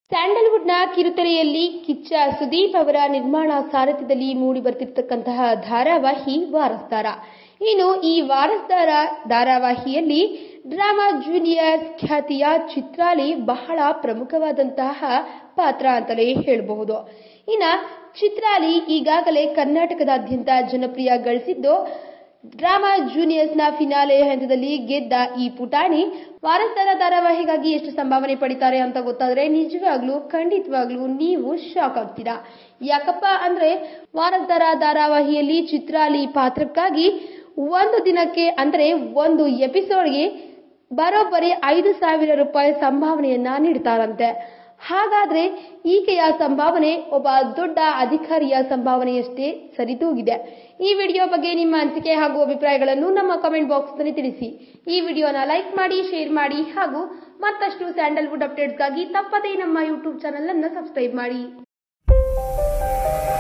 ಸ್ಯಾಂಡಲ್ವುಡ್ನ ಕಿರುತೆರೆಯಲ್ಲಿ ಕಿಚ್ಚ ಸುದೀಪ್ ಅವರ ನಿರ್ಮಾಣ ಸಾರಥ್ಯದಲ್ಲಿ ಮೂಡಿ ಬರ್ತಿರ್ತಕ್ಕಂತಹ ಧಾರಾವಾಹಿ ವಾರಸ್ದಾರ ಇನ್ನು ಈ ವಾರಸ್ದಾರ ಧಾರಾವಾಹಿಯಲ್ಲಿ ಡ್ರಾಮಾ ಜೂನಿಯರ್ಸ್ ಖ್ಯಾತಿಯ ಚಿತ್ರಾಲಿ ಬಹಳ ಪ್ರಮುಖವಾದಂತಹ ಪಾತ್ರ ಅಂತಲೇ ಹೇಳಬಹುದು ಇನ್ನ ಚಿತ್ರಾಲಿ ಈಗಾಗಲೇ ಕರ್ನಾಟಕದಾದ್ಯಂತ ಜನಪ್ರಿಯ ಗಳಿಸಿದ್ದು ಡ್ರಾಮಾ ಜೂನಿಯರ್ಸ್ನ ಫಿನಾಲೆ ಹಂತದಲ್ಲಿ ಗೆದ್ದ ಈ ಪುಟಾಣಿ ವಾರಸ್ದಾರ ಧಾರಾವಾಹಿಗಾಗಿ ಎಷ್ಟು ಸಂಭಾವನೆ ಪಡಿತಾರೆ ಅಂತ ಗೊತ್ತಾದ್ರೆ ನಿಜವಾಗ್ಲೂ ಖಂಡಿತವಾಗ್ಲೂ ನೀವು ಶಾಕ್ ಆಗ್ತೀರಾ ಯಾಕಪ್ಪ ಅಂದ್ರೆ ವಾರಸ್ದಾರ ಧಾರಾವಾಹಿಯಲ್ಲಿ ಚಿತ್ರಾಲಿ ಪಾತ್ರಕ್ಕಾಗಿ ಒಂದು ದಿನಕ್ಕೆ ಅಂದ್ರೆ ಒಂದು ಎಪಿಸೋಡ್ಗೆ ಬರೋಬ್ಬರಿ ಐದು ಸಾವಿರ ರೂಪಾಯಿ ಸಂಭಾವನೆಯನ್ನ ನೀಡ್ತಾರಂತೆ ಹಾಗಾದ್ರೆ ಈಕೆಯ ಸಂಭಾವನೆ ಒಬ್ಬ ದೊಡ್ಡ ಅಧಿಕಾರಿಯ ಸಂಭಾವನೆಯಷ್ಟೇ ಸರಿದೂಗಿದೆ ಈ ವಿಡಿಯೋ ಬಗ್ಗೆ ನಿಮ್ಮ ಅನಿಸಿಕೆ ಹಾಗೂ ಅಭಿಪ್ರಾಯಗಳನ್ನು ನಮ್ಮ ಕಮೆಂಟ್ ಬಾಕ್ಸ್ನಲ್ಲಿ ತಿಳಿಸಿ ಈ ವಿಡಿಯೋನ ಲೈಕ್ ಮಾಡಿ ಶೇರ್ ಮಾಡಿ ಹಾಗೂ ಮತ್ತಷ್ಟು ಸ್ಯಾಂಡಲ್ವುಡ್ ಅಪ್ಡೇಟ್ಸ್ಗಾಗಿ ತಪ್ಪದೇ ನಮ್ಮ ಯೂಟ್ಯೂಬ್ ಚಾನಲ್ ಅನ್ನು ಸಬ್ಸ್ಕ್ರೈಬ್ ಮಾಡಿ